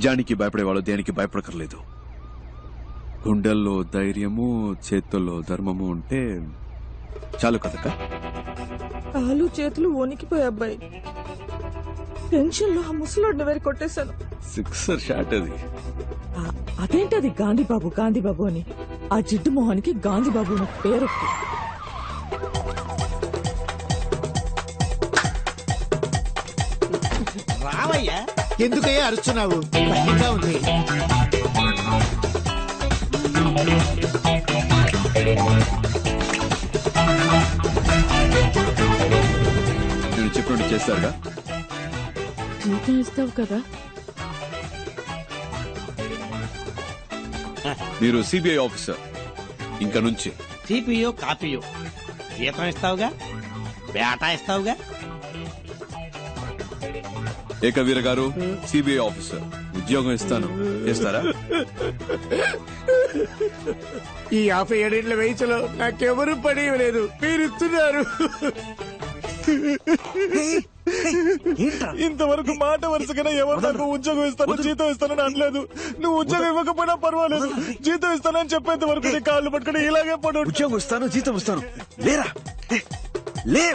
నిజానికి భయపడేవాళ్ళు దేనికి భయపడకర్లేదు గుండెల్లో ధైర్యము చేతుల్లో ధర్మము ఉంటే చాలు కదక్క కాలు చేతులు వణికిపోయి అబ్బాయి టెన్షన్ లో ఆ ముసలోడిని వేరు కొట్టేశాను సిక్సర్ షాట్ అది ఆ, అదేంటది గాంధీబాబు గాంధీబాబు అని ఆ జిడ్డు మొహానికి గాంధీబాబు అని పేరు రావయ్యా ఎందుకయ్యా అరుచున్నావు భయంగా ఉంది నేను చెప్పినట్టు చేస్తారుగా జీతం ఇస్తావు కదా మీరు సిబిఐ ఆఫీసర్ ఇంకా నుంచి సిపియో కాపీయో జీతం ఇస్తావుగా బేటా ఇస్తావుగా ఏకవీర గారు సిబిఐ ఆఫీసర్ ఉద్యోగం ఇస్తాను చేస్తారా ఈ యాభై ఏడేళ్ల వయసులో నాకెవరు పని లేదు మీరు ఇస్తున్నారు ఇంతవరకు మాట వరుసగానే ఎవరు నాకు ఉద్యోగం ఇస్తాను జీతం ఇస్తానని అనలేదు నువ్వు ఉద్యోగం ఇవ్వకపోయినా పర్వాలేదు జీతం ఇస్తానని చెప్పేంత వరకు నీ కాళ్ళు పట్టుకుని ఇలాగే పడు ఉద్యోగం ఇస్తాను జీతం ఇస్తాను లేరా ఏ, లే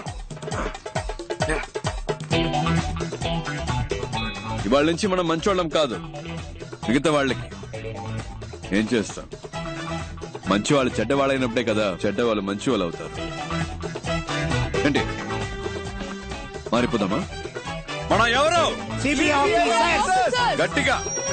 ఇవాళ నుంచి మనం మంచోళ్ళం కాదు మిగతా వాళ్ళకి ఏం చేస్తాం మంచి వాళ్ళు చెడ్డవాళ్ళైనప్పుడే కదా చెడ్డవాళ్ళు మంచి వాళ్ళు అవుతారు ఏంటి మారిపోదామా మన ఎవరు గట్టిగా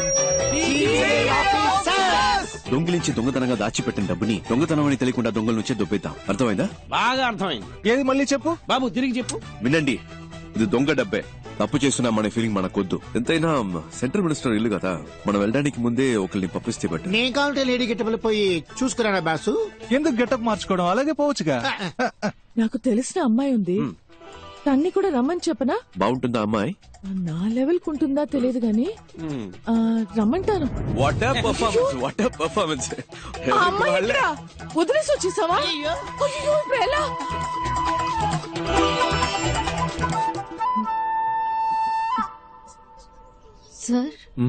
దొంగిలించి దొంగతనంగా దాచిపెట్టిన డబ్బుని దొంగతనం అని తెలియకుండా దొంగల నుంచే దొబ్బేద్దాం అర్థమైందా బాగా అర్థమైంది ఏది మళ్ళీ చెప్పు బాబు తిరిగి చెప్పు వినండి ఇది దొంగ డబ్బే తప్పు చేస్తున్నామనే ఫీలింగ్ మనకొద్దు ఎంతైనా సెంట్రల్ మినిస్టర్ ఇల్లు కదా మనం వెళ్ళడానికి ముందే ఒకరిని పంపిస్తే బట్టి నేను కావాలంటే లేడీ గెట్టబుల్ పోయి చూసుకురానా బాసు ఎందుకు గెటప్ మార్చుకోవడం అలాగే పోవచ్చుగా నాకు తెలిసిన అమ్మాయి ఉంది తన్ని కూడా రమ్మని చెప్పనా బాగుంటుందా అమ్మాయి నా లెవెల్ కుంటుందా తెలియదు గాని ఆ, రమ్మంటాను వాట్ పర్ఫార్మెన్స్ వాట్ పర్ఫార్మెన్స్ ఆ అమ్మాయి ఎక్కడా? వదిలేసి వచ్చేసావా అయ్యో ఇప్పుడు ఎలా సార్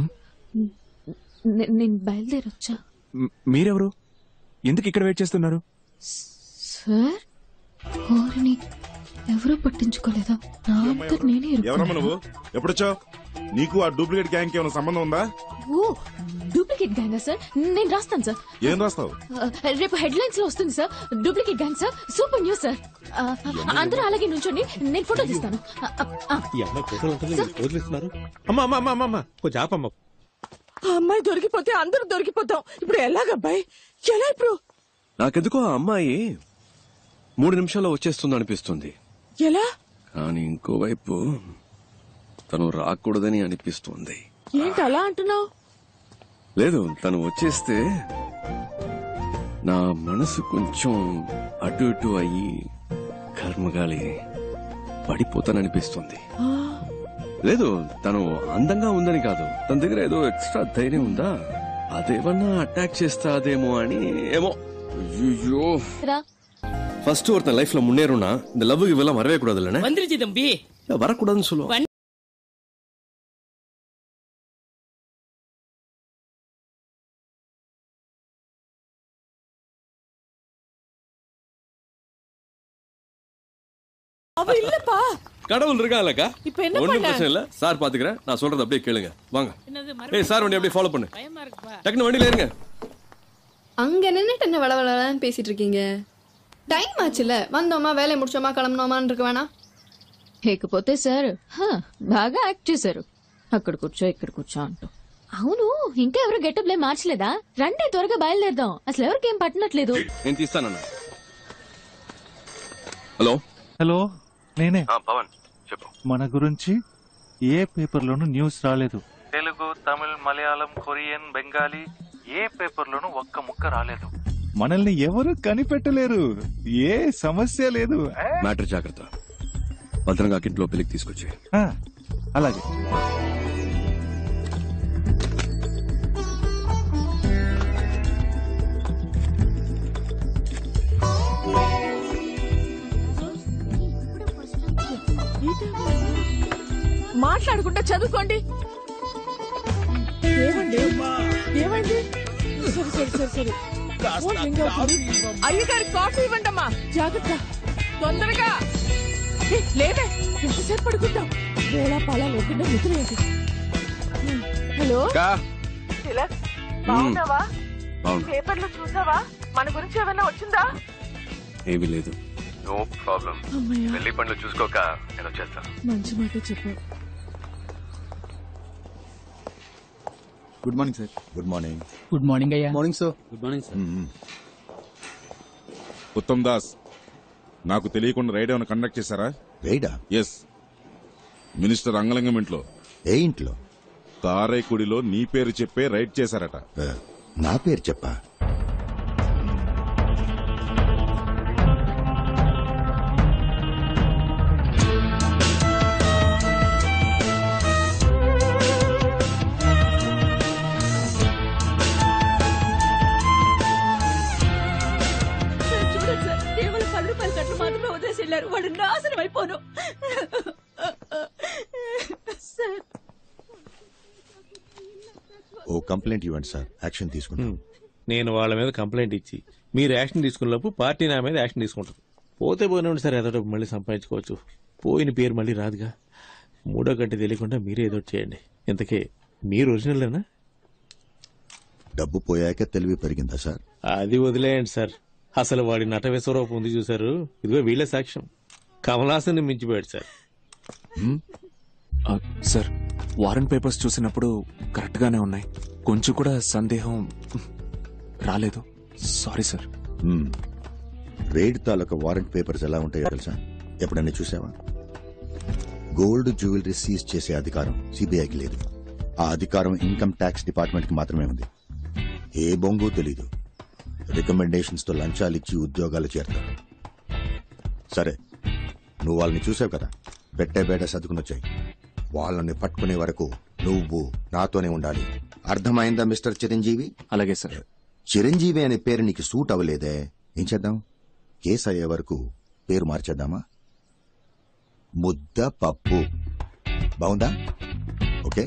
నే- నేను బయలుదేరొచ్చా మీరెవరు ఎందుకు ఇక్కడ వెయిట్ చేస్తున్నారు సార్ ఓరిని ఎవరూ పట్టించుకోలేదా నా అంతట నేనే ఎవరమ్మా ఇరుక్కున్నాను. నువ్వు ఎప్పుడొచ్చావు నీకు ఆ డూప్లికేట్ గ్యాంగ్ ఏమైనా సంబంధం ఉందా ఓ డూప్లికేట్ గ్యాంగా సార్ నేను రాస్తాను సార్ ఏం రాస్తావు ఆ, రేపు హెడ్లైన్స్ లో వస్తుంది sir duplicate gang sir super news sir ఆ, అందరూ అలాగే నుంచోండి నేను ఫోటో తీస్తాను ఆ, ఆ, ఆ. ఈ అమ్మాయి ఫోటోలు ఉంటుంది వదిలిస్తున్నారు అమ్మా అమ్మా అమ్మా అమ్మా కొంచెం ఆపమ్మ ఆ అమ్మాయి దొరికిపోతే అందరూ దొరికిపోతాం ఇప్పుడు ఎలాగబ్బాయి ఎలా ఇప్పుడు నాకెందుకో ఆ అమ్మాయి మూడు నిమిషాల్లో వచ్చేస్తుంది అనిపిస్తుంది ఎలా కానీ ఇంకోవైపు తను రాకూడదని అనిపిస్తుంది ఏంటి అలా అంటున్నావు లేదు తను వచ్చేస్తే నా మనసు కొంచెం అటు ఇటు అయ్యి కర్మగాలి పడిపోతాననిపిస్తుంది లేదు తను అందంగా ఉందని కాదు తన దగ్గర ఏదో ఎక్స్ట్రా ధైర్యం ఉందా అదేమన్నా అటాక్ చేస్తాదేమో అని ఏమో ஐயோ రా ஃபர்ஸ்ட் ஒருத்தன் லைஃப்ல முன்னேறும்னா இந்த லவ்வுக்கு இவெல்லாம் வரவே கூடாது இல்லைன்னா వందిరిచి తంబి வரக்கூடாதுன்னு சொல்லுவோம் அவ இல்லப்பா கடவுள் இருக்கான்லக்கா இப்ப என்ன ஒண்ணும் பண்ண? பிரச்சனை இல்ல சார் பாத்துக்கிறேன் நான் சொல்றது அப்படியே கேளுங்க வாங்க ஏய் சார் வண்டி அப்படியே ஃபாலோ பண்ணு டக்குனு வண்டியில இருங்க அங்க நின்னுட்டு என்ன வளவளன்னு பேசிட்டு இருக்கீங்க டைம் ஆச்சுல வந்தோமா வேலையை முடிச்சோமா கிளம்புனோமான்னு இருக்க வேணாம் లేకపోతే సార్ హా, బాగా యాక్ట్ చేశారు అక్కడ కూర్చో ఇక్కడ కూర్చో అంటూ అవును ఇంకా ఎవరు గెటప్ లే మార్చలేదా రండి త్వరగా బయలుదేరదాం అసలు ఎవరికి ఏం పట్టనట్లేదు నేను తీస్తానన్న హలో హలో నేనే పవన్ చెప్పు మన గురించి ఏ పేపర్లోనూ న్యూస్ రాలేదు తెలుగు తమిళ్ మలయాళం కొరియన్ బెంగాలీ ఏ పేపర్లోనూ ఒక్క ముక్క రాలేదు మనల్ని ఎవరు కనిపెట్టలేరు ఏ సమస్య లేదు మ్యాటర్ జాగ్రత్త భద్రంగా ఇంట్లో పెళ్లికి తీసుకొచ్చి ఆ, అలాగే మాట్లాడుకుంటా చదువుకోండి ఏమండి ఏమైంది సరే సరే సరే సరే ఫోన్ రింగ్ అవుతుంది. అయ్యగారి కాఫీ ఇవ్వండమ్మా జాగ్రత్త తొందరగా ఏ, లేవే ఎంతసేపు పడుకుంటాం వేళ పాల లేకుండా నిద్ర ఏంటి హ్మ్. హలో కా తిలక్ బాగున్నావా అవును పేపర్లో చూసావా మన గురించి ఏమైనా వచ్చిందా ఏమీ లేదు నో ప్రాబ్లం అమ్మయ్య పెళ్లి పనులు చూసుకోక నేను వచ్చేస్తాను మంచి మాట చెప్పు good morning sir good morning good morning అయ్యా morning sir good morning sir Uttam Das నాకు తెలియకుండా రైడ్ ఏమైనా కండక్ట్ చేశారా రైడా ఎస్ మినిస్టర్ అంగలింగం ఇంట్లో ఏ ఇంట్లో కారైకుడిలో నీ పేరు చెప్పే రైడ్ చేశారట ఆ, నా పేరు చెప్పా చూడండి సార్ కేవలం పది రూపాయల కట్లు మాత్రమే వదిలేసి వెళ్ళారు వాడు నాశనం అయిపోను సార్ ఓ కంప్లైంట్ ఇవ్వండి సార్ యాక్షన్ తీసుకుంటాం నేను వాళ్ళ మీద కంప్లైంట్ ఇచ్చి మీరు యాక్షన్ తీసుకున్నప్పుడు పార్టీ నా మీద యాక్షన్ తీసుకుంటుంది పోతే పోయినండి సార్ ఏదో ఒకటి మళ్ళీ సంపాదించుకోవచ్చు పోయిన పేరు మళ్ళీ రాదుగా మూడో గంట తెలియకుండా మీరే ఏదో ఒకటి చేయండి ఇంతకీ మీరు ఒరిజినల్లేనా డబ్బు పోయాక తెలివి పెరిగిందా సార్ అది వదిలేయండి సార్ అసలు వాడి నట విశ్వరూపం ఉంది చూసారు ఇదిగో వీళ్ళే సాక్ష్యం కమలాసన్ మించిపోయాడు సార్ సార్ వారెంట్ పేపర్స్ చూసినప్పుడు కరెక్ట్ గానే ఉన్నాయి కొంచెం కూడా సందేహం రాలేదు సారీ సార్ మ్మ్. రైడ్ తాలూకా వారెంట్ పేపర్స్ ఎలా ఉంటాయో తెలుసా ఎప్పుడైనా చూసావా గోల్డ్ జ్యువెలరీ సీజ్ చేసే అధికారం సిబిఐకి లేదు ఆ అధికారం ఇన్కమ్ ట్యాక్స్ డిపార్ట్మెంట్ కి మాత్రమే ఉంది ఏ బొంగు తెలీదు రికమెండేషన్స్ తో లంచాలు ఇచ్చి ఉద్యోగాలు చేరతారు సరే నువ్వు వాళ్ళని చూసావు కదా పెట్టే బేట సర్దుకుని వచ్చాయి వాళ్ళని పట్టుకునే వరకు నువ్వు నాతోనే ఉండాలి అర్థమైందా మిస్టర్ చిరంజీవి అలాగే సార్ చిరంజీవి అనే పేరు నీకు సూట్ అవ్వలేదే ఏం చేద్దాం కేసు అయ్యే వరకు పేరు మార్చేద్దామా ముద్ద పప్పు బాగుందా ఓకే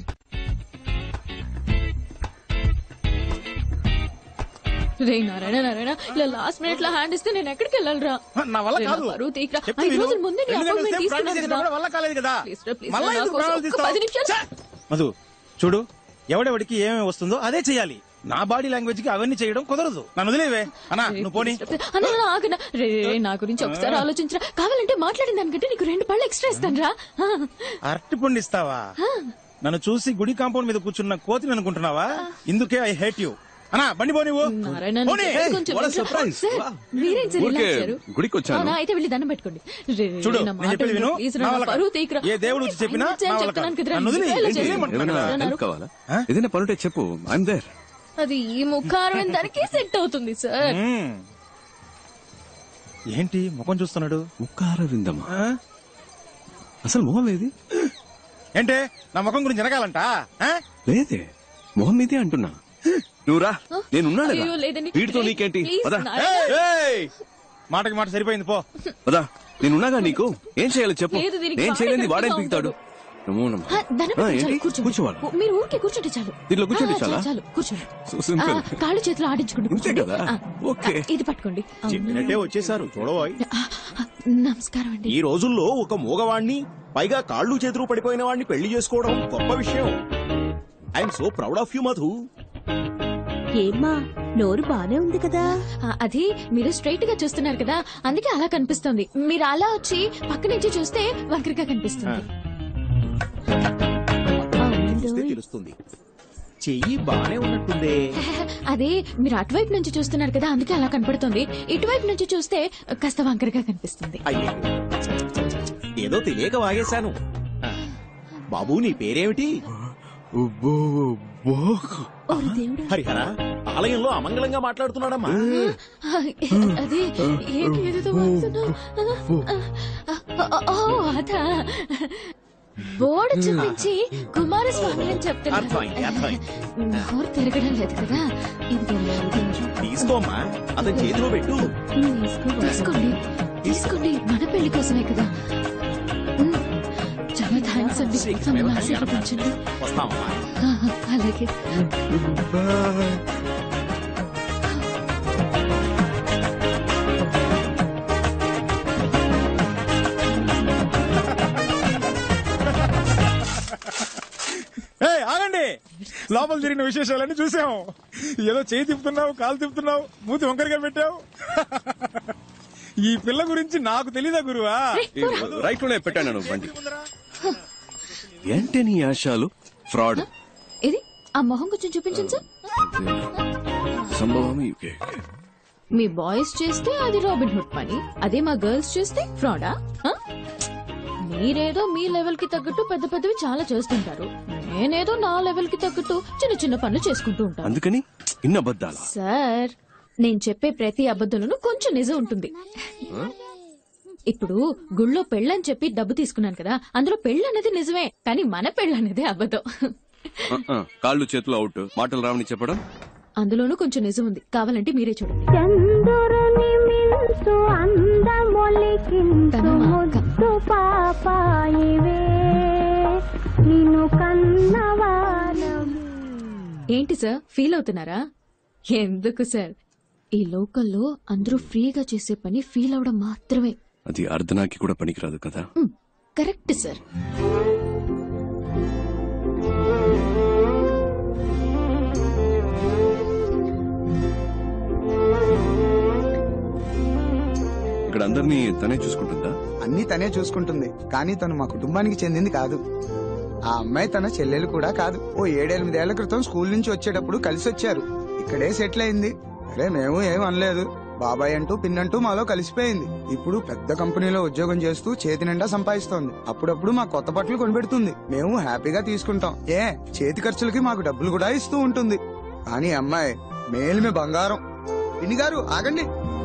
రే నారాయణ నారాయణ ఇలా లాస్ట్ మినిట్ లో హ్యాండ్ ఇస్తే నేను ఎక్కడికి వెళ్ళాలరా నా వల్ల రే, కాదు నా పరువు తీయకురా. చెప్తే ఐదు విను. రోజుల ముందే నీ రెండు appointment గంటల సేపు తీసుకున్నాను ప్రాక్టీస్ చేసినా కదా. కూడా వల్ల కాలేదు కదా Please రా, please రా, మళ్ళా నా ఎందుకు కోసం ప్రాణాలు ఒక్క తీస్తావు? పది నిమిషాలు. ఛ! మధు చూడు ఎవడెవడికి ఏమేమి వస్తుందో అదే చెయ్యాలి నా బాడీ లాంగ్వేజ్ కి అవన్నీ చేయడం కుదరదు నన్ను వదిలేవే అన్నా నువ్వు పోనీ అన్న అన్న, ఆగనా రే రే, నా గురించి ఒకసారి ఆలోచించరా కావాలంటే మాట్లాడిన దానికంటే నీకు రెండు పళ్ళు ఎక్స్ట్రా ఇస్తాను రా అరటి పండు ఇస్తావా నన్ను చూసి గుడి కాంపౌండ్ మీద కూర్చున్న కోతిని అనుకుంటున్నావా ఇందుకే ఐ హేట్ యూ అన్నా బండి పో నువ్వు నారాయణ పోనీ. నువ్వు కొంచెం వింటరా? సార్, మీరేం సార్ ఇలా ఊరికే వచ్చారు? గుడికి వచ్చాను. అవునా, అయితే వెళ్ళి దండం పెట్టుకోండి రే, రే, చూడు, నా నేను మాట చెప్పేది విను. ప్లీజ్ రా, నా నా వల్ల కాదు. పరువు తీయకురా. ఏ దేవుడు వచ్చి చెప్పినా ఆయన వచ్చాయని నా వల్ల చెప్తున్నాను కాదు. కదరా, నన్ను వదిలి నువ్వే ఇలా ఏం చేయి. చేయమంటున్నాడు ఏమైనా కదా? హెల్ప్ కావాలా ఏదైనా పనుంటే చెప్పు ఐఎమ్ దేర్ అది ఈ ముఖారం దానికి సెట్ అవుతుంది సార్ మ్మ్. ఏంటి ముఖం చూస్తున్నాడు ముక్కార విందమా ఆ? అసలు మొహం ఏది ఏంటే నా ముఖం గురించి వినగాలంట ఆ? లేదే మొహం మీదే అంటున్నా నువ్వు రా నేనున్నాను అయ్యో, లేదండి. వీటితో నీకేంటి Please, పదా నారాయణ. ఏయ్! మాటకి మాట సరిపోయింది పో పదా నేనున్నాగా నీకు ఏం చేయాలి చెప్పు లేదు, దీనికి నేను బాగా చేయలేని వాడేం గట్టిగా పీకుతాడు నమో నమః. ఆ, దండం ఆ, పెట్టుకోండి, ఏంటి చాలు, కూర్చోండి. కూర్చోవాలా మీరు ఊరికే కూర్చుంటే చాలు దీంట్లో కూర్చుంటే ఆ, చాలా? చాలు కూర్చోండి So ఆ, simple. కాళ్ళు చేతులు ఆడించుకోండి ఇంతే కూర్చోండి. కదా? ఆ, ఓకే. ఆ, ఇది పట్టుకోండి అవును. చెప్పినట్టే వచ్చేసారు చూడబోయ్ ఆ, ఆ, నమస్కారం అండి ఈ రోజుల్లో ఒక మూగవాణ్ణి పైగా కాళ్ళు చేతులు పడిపోయిన వాడిని పెళ్లి చేసుకోవడం గొప్ప విషయం I'm so proud of you Madhu ఏమ్మా నోరు బానే ఉంది కదా ఆ, అది మీరు స్ట్రైట్ గా చూస్తున్నారు కదా అందుకే అలా కనిపిస్తుంది మీరు అలా వచ్చి పక్క నుంచి చూస్తే వంకరగా కనిపిస్తుంది చూస్తే తెలుస్తుంది చెయ్యి బానే ఉన్నట్టుందే అదే మీరు అటువైపు నుంచి చూస్తున్నారు కదా అందుకే అలా కనపడుతుంది ఇటువైపు నుంచి చూస్తే కాస్త వంకరగా కనిపిస్తుంది అయ్యో ఏదో తెలియక వాగేశాను ఆ, బాబు నీ పేరేమిటి ఓరి దేవుడా. హరిహర ఆలయంలో అమంగళంగా మాట్లాడుతున్నాడమ్మా ఆ, అదే ఏంటి ఏదేదో వాగుతున్నావు? ఆ, ఆ, ఆ, ఓ, అదా బోర్డు చూపించి కుమారస్వామి అని చెప్తున్నారు అర్థమైంది అర్థమైంది నోరు తిరగడం లేదు కదా ఇది తీసుకోమ్మా అతని చేతిలో పెట్టు తీసుకోండి తీసుకోండి మన పెళ్లి కోసమే కదా మ్, చాలా థ్యాంక్స్ క్షమించండి మమ్మల్ని ఆశీర్వదించండి వస్తామమ్మా ఆహా, అలాగే ఏ ఆగండి లోపల జరిగిన విశేషాలన్నీ చూసాం ఏదో చేయి తిప్పుతున్నావు కాలు తిప్పుతున్నావు మూతి వంకరగా పెట్టావు ఈ పిల్ల గురించి నాకు తెలీదా గురువా రైట్ లోనే పెట్టాను బండి ఏంటి నీ ఆశాలు ఫ్రాడ్ ఇది ఆ మొహం కొంచెం చూపించండి సార్ సంభవం యూకే మీ బాయ్స్ చేస్తే అది రాబిన్ హుడ్ పని అదే మా గర్ల్స్ చేస్తే ఫ్రాడా ఆ? మీరేదో మీ లెవెల్ కి తగ్గట్టు పెద్ద పెద్దవి చాలా చేస్తుంటారు నేనేదో నా లెవెల్ కి తగ్గట్టు చిన్న చిన్న పనులు చేసుకుంటూ ఉంటాను అందుకని ఇన్న అబద్ధాల సార్ నేను చెప్పే ప్రతి అబద్ధంలోనూ కొంచెం నిజం ఉంటుంది ఇప్పుడు గుళ్ళో పెళ్ళని చెప్పి డబ్బు తీసుకున్నాను కదా అందులో పెళ్ళి అనేది నిజమే కానీ మన పెళ్ళి అనేది అబద్ధం కాళ్ళు చేతులు అవుట్ మాటలు రావని చెప్పడం అందులోనూ కొంచెం నిజం ఉంది కావాలంటే మీరే చూడండి చంద్రుని మించు అందమొలికించు తను మా అక్క. ముద్దు పాపాయివే నిన్ను కన్నవారము ఏంటి సార్ ఫీల్ అవుతున్నారా ఎందుకు సార్ ఈ లోకల్లో అందరూ ఫ్రీగా చేసే పని ఫీల్ అవడం మాత్రమే అది అర్ధనాకి కూడా పనికిరాదు కదా మ్, కరెక్ట్ సార్ ఇక్కడ అందరినీ తనే చూసుకుంటుందా అన్ని తనే చూసుకుంటుంది కానీ తను మా కుటుంబానికి చెందింది కాదు ఆ అమ్మాయి తన చెల్లెలు కూడా కాదు ఓ ఏడెనిమిదేళ్ల క్రితం స్కూల్ నుంచి వచ్చేటప్పుడు కలిసి వచ్చారు ఇక్కడే సెటిల్ అయింది అరే మేము ఏం అనలేదు బాబాయ్ అంటూ పిన్నంటూ మాలో కలిసిపోయింది ఇప్పుడు పెద్ద కంపెనీలో ఉద్యోగం చేస్తూ చేతి నిండా సంపాదిస్తోంది అప్పుడప్పుడు మా కొత్త బట్టలు కొనిపెడుతుంది మేము హ్యాపీగా తీసుకుంటాం ఏ చేతి ఖర్చులకి మాకు డబ్బులు కూడా ఇస్తూ ఉంటుంది కానీ అమ్మాయి మేలిమే బంగారం పిన్ని గారు ఆగండి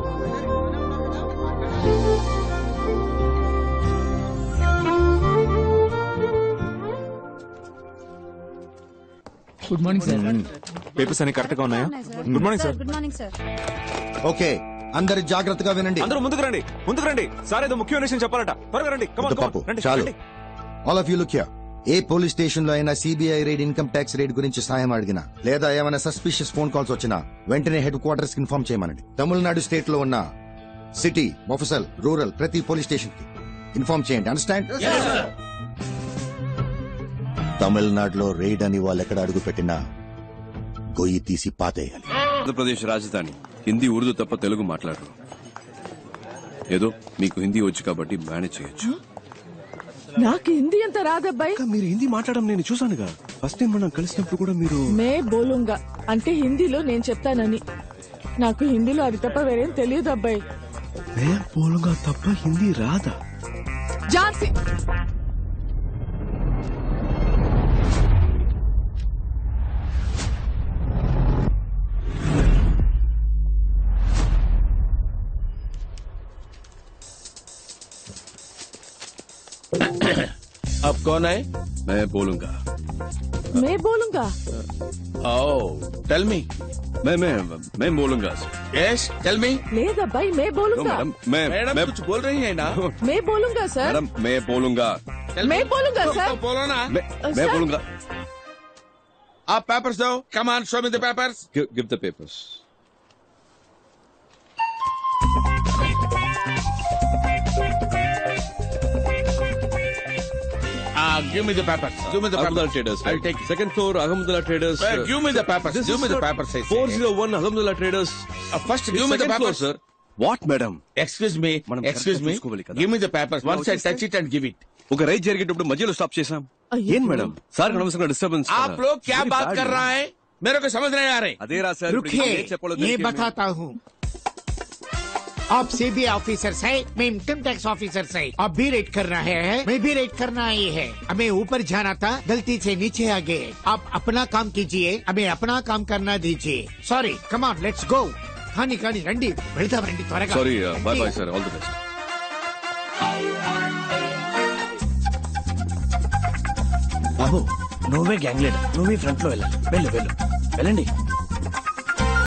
గుడ్ మార్నింగ్ సార్ పేపర్స్ అన్ని కరెక్ట్ గా ఉన్నాయా good morning sir good morning sir okay అందరు జాగ్రత్తగా వినండి అందరూ ముందుకు రండి ముందుకు రండి సార్ ఏదో ముఖ్యమైన విషయం చెప్పాలట త్వరగా రండి Come on, వద్దు come on. పాపు రండి, చాలు రండి. All of you look a police station లో అయినా CBI raid income tax raid గురించి సాయం అడిగినా లేదా ఏమైనా సస్పిషియస్ ఫోన్ కాల్స్ వచ్చినా వెంటనే హెడ్ క్వార్టర్స్ కి ఇన్ఫార్మ్ చేయమనండి తమిళనాడు స్టేట్ లో ఉన్న సిటీ మొఫసల్ రూరల్ ప్రతి పోలీస్ స్టేషన్ కి ఇన్ఫార్మ్ చేయండి అండర్స్టాండ్ తమిళనాడులో రైడ్ అని వాళ్ళు ఎక్కడ అడుగు పెట్టినా గొయ్యి తీసి పాతేయాలి ఆంధ్రప్రదేశ్ రాజధాని హిందీ ఉర్దూ తప్ప తెలుగు మాట్లాడరు ఏదో మీకు హిందీ వచ్చు కాబట్టి మేనేజ్ చేయొచ్చు నాకు హిందీ అంత రాదబ్బాయి మీరు హిందీ మాట్లాడడం నేను చూసానుగా ఫస్ట్ టైం మనం కలిసినప్పుడు కూడా మీరు మే బోలుంగా అంటే హిందీలో నేను చెప్తానని నాకు హిందీలో అది తప్ప వేరేం తెలియదు అబ్బాయి పోలుగా తప్ప హిందీ రాదా ఝాన్సీ अब कौन है मैं बोलूंगा మే బోలుంగా ओ टेल मी मैं मैं मैं बोलूंगा यस टेल मी లేదబ్బాయి మే नो బోలుంగా मैडम मैं मैडम मैं कुछ बोल रही है ना మే బోలుంగా సార్ मैडम मैं बोलूंगा Tell मैं me. बोलूंगा, तो- सर। तो बोलो ना मैं मैं सर। बोलूंगा आप पेपर्स दो come on show me the papers give the papers Ah, give me the papers. Give me the Ahmedullah papers. Traders. I'll take it. Second floor, Ahmedullah Traders. Uh, give me the papers. This Give is me the for papers, I say. 401 Ahmedullah Traders. Uh, first, It's give me the second floor, papers. sir. What, madam? Excuse me. మనం Excuse correct గా me. చూసుకోవాలి కదా. Give me the papers. ఇలా Once I వచ్చేస్తే- touch it and give it. ఒక raid జరిగేటప్పుడు మధ్యలో stop చేసాం అయ్యో. ఏం మేడం సార్ అనవసరంగా డిస్టర్బెన్స్ आप लोग क्या बात कर रहा है मेरे को समझ नहीं आ रहे అదే రా సార్ ఇప్పుడు रुकिए ఏం చెప్పాలో ये తెలియక మేము- बताता हूँ आप सीबीआई ऑफिसर है मैं इनकम टैक्स ऑफिसर है आप भी रेड कर रहे हैं मैं भी रेड करना आई है हमें ऊपर जाना था गलती से नीचे आ गए आप अपना काम कीजिए हमें अपना काम करना दीजिए सॉरी कमान लेट्स गो కానీ కానీ రండి వెళ్దాం రండి త్వరగా సారీ బాయ్ రండి. Bye sir all the best బాబు నువ్వే గ్యాంగ్ లీడర్ నువ్వే ఫ్రంట్ లో వెళ్ళాలి వెళ్ళు వెళ్ళు వెళ్ళండి